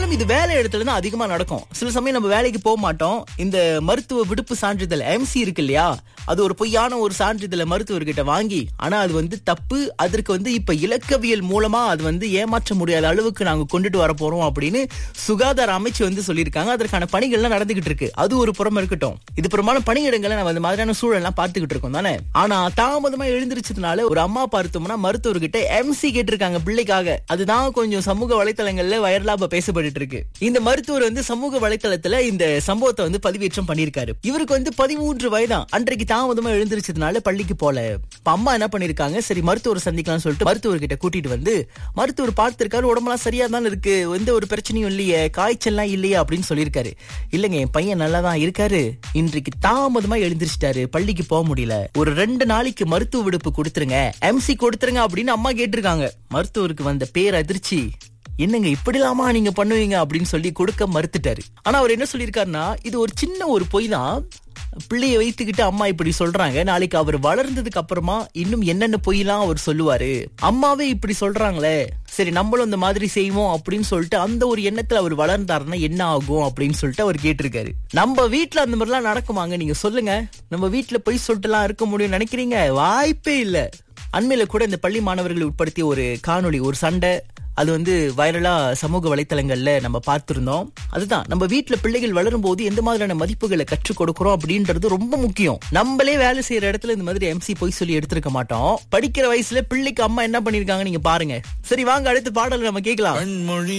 பெரும்பாலும் இது வேலை இடத்துல தான் அதிகமா நடக்கும் சில சமயம் நம்ம வேலைக்கு போக மாட்டோம் இந்த மருத்துவ விடுப்பு சான்றிதழ் எம்சி இருக்கு இல்லையா அது ஒரு பொய்யான ஒரு சான்றிதழை மருத்துவர்கிட்ட வாங்கி ஆனா அது வந்து தப்பு அதற்கு வந்து இப்ப இலக்கவியல் மூலமா அது வந்து ஏமாற்ற முடியாத அளவுக்கு நாங்க கொண்டுட்டு வர போறோம் அப்படின்னு சுகாதார அமைச்சு வந்து சொல்லியிருக்காங்க அதற்கான பணிகள்லாம் நடந்துகிட்டு இருக்கு அது ஒரு புறம் இருக்கட்டும் இது பெரும்பாலும் பணியிடங்களை நம்ம அந்த மாதிரியான சூழல்லாம் பார்த்துக்கிட்டு இருக்கோம் தானே ஆனா தாமதமா எழுந்திருச்சதுனால ஒரு அம்மா பார்த்தோம்னா மருத்துவர்கிட்ட எம்சி கேட்டிருக்காங்க பிள்ளைக்காக அதுதான் கொஞ்சம் சமூக வலைத்தளங்கள்ல வைரலா இப்ப பேசப்பட்டு இருக்கு இந்த மருத்துவர் வந்து சமூக வலைத்தளத்துல இந்த சம்பவத்தை வந்து பதிவேற்றம் பண்ணிருக்காரு இவருக்கு வந்து பதிமூன்று வயதான் அன்றைக்கு தாமதமா எழுந்திருச்சதுனால பள்ளிக்கு போல இப்ப அம்மா என்ன பண்ணிருக்காங்க சரி மருத்துவர் சந்திக்கலாம்னு சொல்லிட்டு மருத்துவர்கிட்ட கூட்டிட்டு வந்து மருத்துவர் பார்த்திருக்காரு உடம்பெல்லாம் சரியா தான் இருக்கு எந்த ஒரு பிரச்சனையும் இல்லையே காய்ச்சல்லாம் இல்லையே அப்படின்னு சொல்லியிருக்காரு இல்லங்க என் பையன் நல்லா தான் இருக்காரு இன்றைக்கு தாமதமா எழுந்திருச்சிட்டாரு பள்ளிக்கு போக முடியல ஒரு ரெண்டு நாளைக்கு மருத்துவ விடுப்பு கொடுத்துருங்க எம்சி கொடுத்துருங்க அப்படின்னு அம்மா கேட்டிருக்காங்க மருத்துவருக்கு வந்த பேர் அதிர்ச்சி என்னங்க இப்படிலாமா நீங்க பண்ணுவீங்க அப்படின்னு சொல்லி கொடுக்க மறுத்துட்டாரு ஆனா அவர் என்ன சொல்லியிருக்காருன்னா இது ஒரு சின்ன ஒரு பொய் தான் பிள்ளைய வைத்துக்கிட்டு அம்மா இப்படி சொல்றாங்க நாளைக்கு அவர் வளர்ந்ததுக்கு அப்புறமா இன்னும் என்னென்ன பொய்லாம் அவர் சொல்லுவாரு அம்மாவே இப்படி சொல்றாங்களே சரி நம்மளும் இந்த மாதிரி செய்வோம் அப்படின்னு சொல்லிட்டு அந்த ஒரு எண்ணத்துல அவர் வளர்ந்தாருன்னா என்ன ஆகும் அப்படின்னு சொல்லிட்டு அவர் கேட்டிருக்காரு நம்ம வீட்ல அந்த மாதிரிலாம் நடக்குமாங்க நீங்க சொல்லுங்க நம்ம வீட்ல பொய் சொல்லிட்டுலாம் இருக்க முடியும் நினைக்கிறீங்க வாய்ப்பே இல்ல அண்மையில கூட இந்த பள்ளி மாணவர்களை உட்படுத்திய ஒரு காணொளி ஒரு சண்டை அது வந்து வைரலா சமூக வலைத்தளங்கள்ல நம்ம பார்த்திருந்தோம் அதுதான் நம்ம வீட்ல பிள்ளைகள் வளரும் போது எந்த மாதிரியான மதிப்புகளை கற்றுக் கொடுக்கறோம் அப்படின்றது ரொம்ப முக்கியம் நம்மளே வேலை செய்யற இடத்துல இந்த மாதிரி எம்சி போய் சொல்லி எடுத்திருக்க மாட்டோம் படிக்கிற வயசுல பிள்ளைக்கு அம்மா என்ன பண்ணிருக்காங்க நீங்க பாருங்க சரி வாங்க அடுத்த பாடல் நம்ம கேட்கலாம் கண்மொழி